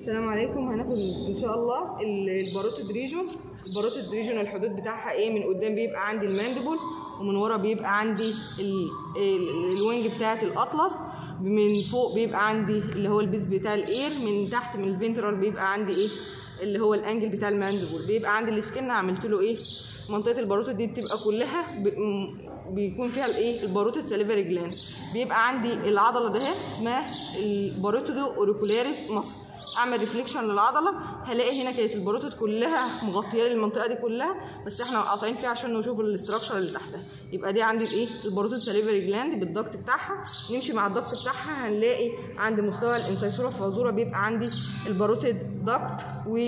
السلام عليكم هناخد ان شاء الله ال- الباروتيد ريجون الباروتيد ريجون الحدود بتاعها ايه من قدام بيبقى عندي المانديبل ومن ورا بيبقى عندي ال- ال- الوينج بتاعت الاطلس من فوق بيبقى عندي اللي هو البيس بتاع الاير من تحت من الفنترال بيبقى عندي ايه اللي هو الانجل بتاع المانديبل بيبقى عندي السكن عملت له ايه منطقه الباروتيد دي بتبقى كلها ب... م- بيكون فيها الايه الباروتيد ساليفري جلاند بيبقى عندي العضله ده اسمها الباروتيدو اوريكولاريس مصر اعمل ريفليكشن للعضله هلاقي هنا كانت الباروتيد كلها مغطيه لي المنطقه دي كلها بس احنا قاطعين فيها عشان نشوف الاستراكشر اللي تحتها يبقى دي عندي الايه الباروتيد ساليفري جلاند بالضغط بتاعها نمشي مع الضغط بتاعها هنلاقي عند مستوى الانسيسوره فازوره بيبقى عندي الباروتيد داكت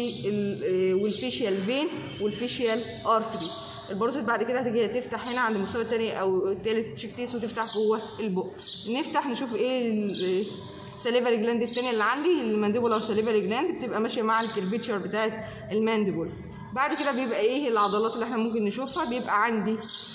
والفيشيال فين والفيشيال ارتري الباروتيد بعد كده هتيجي تفتح هنا عند المستوى الثاني او الثالث تشيكتيس وتفتح جوه البق نفتح نشوف ايه ال- السليفري جلاند الثانيه اللي عندي المانديبولار سليفري جلاند بتبقى ماشيه مع الكيرفيتشر بتاعت المانديبول بعد كده بيبقى ايه العضلات اللي احنا ممكن نشوفها بيبقى عندي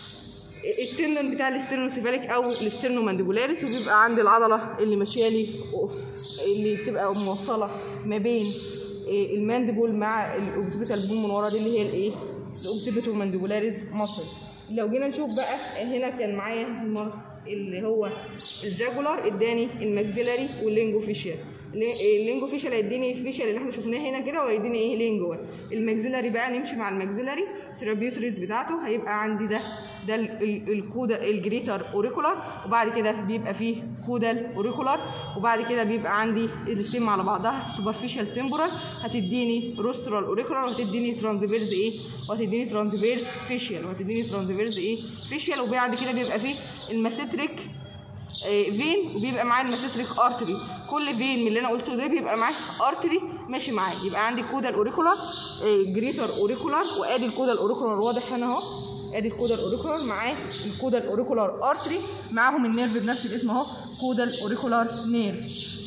التندون بتاع الاسترنوسيفاليك او الاسترنومانديبولاريس وبيبقى عندي العضله اللي ماشيه لي اللي بتبقى موصله ما بين إيه المانديبول مع الاوكسيبيتال بون من ورا دي اللي هي الايه الاوكسيبيتو مانديبولاريس ماسل لو جينا نشوف بقى هنا كان معايا المر- اللي هو الجاجولار اداني الماكسيلاري واللينجو فيشيال اللينجو فيشيال هيديني الفيشيال اللي احنا شفناه هنا كده وهيديني ايه لينجوال الماكسيلاري بقى نمشي مع الماكسيلاري ترابيوتريز بتاعته هيبقى عندي ده ده ال- ال- الكودا الجريتر اوريكولار وبعد كده بيبقى فيه كودال اوريكولار وبعد كده بيبقى عندي الاثنين على بعضها سوبرفيشال تمبورال هتديني روسترال اوريكولار وهتديني ترانزفيرز ايه وهتديني ترانزفيرز فيشيال وهتديني ترانزفيرز ايه فيشيال وبعد كده بيبقى فيه الماسيتريك آه، فين وبيبقى معاه الماسيتريك ارتري كل فين من اللي انا قلته ده بيبقى معاه ارتري ماشي معاه يبقى عندي كودا الاوريكولار جريتر اوريكولار وادي الكودا الاوريكولار واضح هنا اهو ادي الكودا الاوريكولار معاه الكودا الاوريكولار ارتري معاهم النيرف بنفس الاسم اهو كودا الاوريكولار نيرف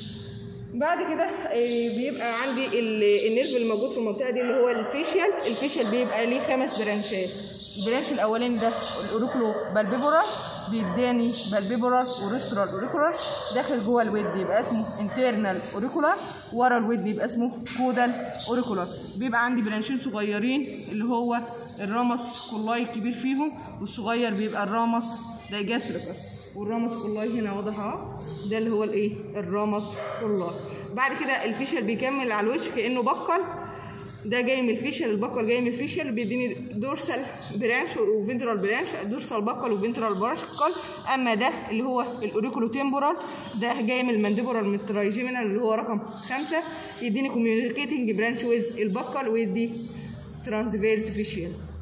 بعد كده آه، بيبقى عندي ال- النيرف اللي موجود في المنطقه دي اللي هو الفيشيال الفيشيال بيبقى ليه خمس برانشات البرانش الاولاني ده الاوريكولو بالبيبورال بيداني بالبيبورال وريسترال اوريكولار داخل جوه الود يبقى اسمه انترنال اوريكولار ورا الود يبقى اسمه كودال اوريكولار بيبقى عندي برانشين صغيرين اللي هو الرامس كولاي الكبير فيهم والصغير بيبقى الرامس دايجاستريكس والرامس كولاي هنا واضح اهو ده اللي هو الايه الرامس كولاي بعد كده الفيشل بيكمل على الوش كانه بقل ده جاي من الفيشل البقل جاي من الفيشل بيديني دورسال برانش وفنترال برانش دورسال بقل وفنترال بقل اما ده اللي هو الاوريكولو تمبورال ده جاي من المانديبورال من الترايجيمينال اللي هو رقم خمسة يديني كوميونيكيتنج برانش ويز البقل ويدي ترانسفيرس فيشيال